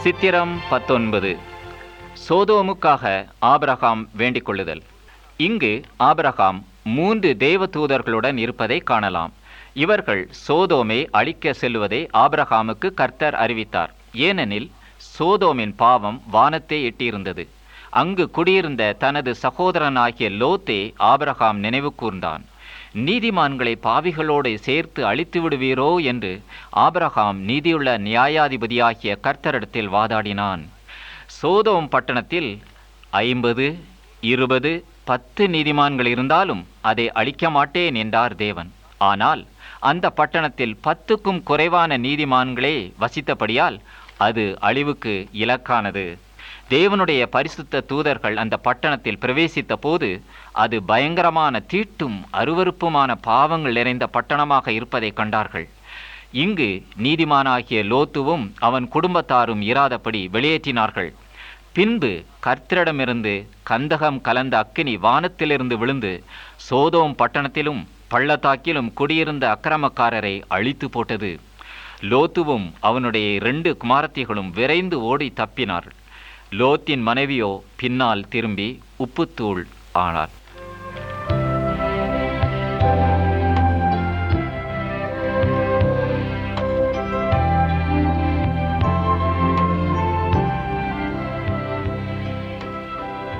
சித்திரம் பத்தொன்பது சோதோமுக்காக ஆபிரகாம் வேண்டிக் கொள்ளுதல் இங்கு ஆபிரகாம் மூன்று தேவதூதர்களுடன் இருப்பதை காணலாம் இவர்கள் சோதோமை அழிக்க செல்வதை ஆபிரகாமுக்கு கர்த்தர் அறிவித்தார் ஏனெனில் சோதோமின் பாவம் வானத்தை எட்டியிருந்தது அங்கு குடியிருந்த தனது சகோதரனாகிய லோத்தே ஆபிரகாம் நினைவு கூர்ந்தான் நீதிமான்களை பாவிகளோடு சேர்த்து அழித்து விடுவீரோ என்று ஆபிரகாம் நீதியுள்ள நியாயாதிபதியாகிய கர்த்தரிடத்தில் வாதாடினான் சோதோம் பட்டணத்தில் ஐம்பது இருபது பத்து நீதிமான்கள் இருந்தாலும் அதை அழிக்க மாட்டேன் என்றார் தேவன் ஆனால் அந்த பட்டணத்தில் பத்துக்கும் குறைவான நீதிமான்களே வசித்தபடியால் அது அழிவுக்கு இலக்கானது தேவனுடைய பரிசுத்த தூதர்கள் அந்த பட்டணத்தில் பிரவேசித்த போது அது பயங்கரமான தீட்டும் அருவருப்புமான பாவங்கள் நிறைந்த பட்டணமாக இருப்பதை கண்டார்கள் இங்கு நீதிமானாகிய லோத்துவும் அவன் குடும்பத்தாரும் இராதபடி வெளியேற்றினார்கள் பின்பு கர்த்தரிடமிருந்து கந்தகம் கலந்த அக்கினி வானத்திலிருந்து விழுந்து சோதோம் பட்டணத்திலும் பள்ளத்தாக்கிலும் குடியிருந்த அக்கிரமக்காரரை அழித்து போட்டது லோத்துவும் அவனுடைய இரண்டு குமாரத்திகளும் விரைந்து ஓடி தப்பினார் லோத்தின் மனைவியோ பின்னால் திரும்பி உப்புத்தூள் ஆனார்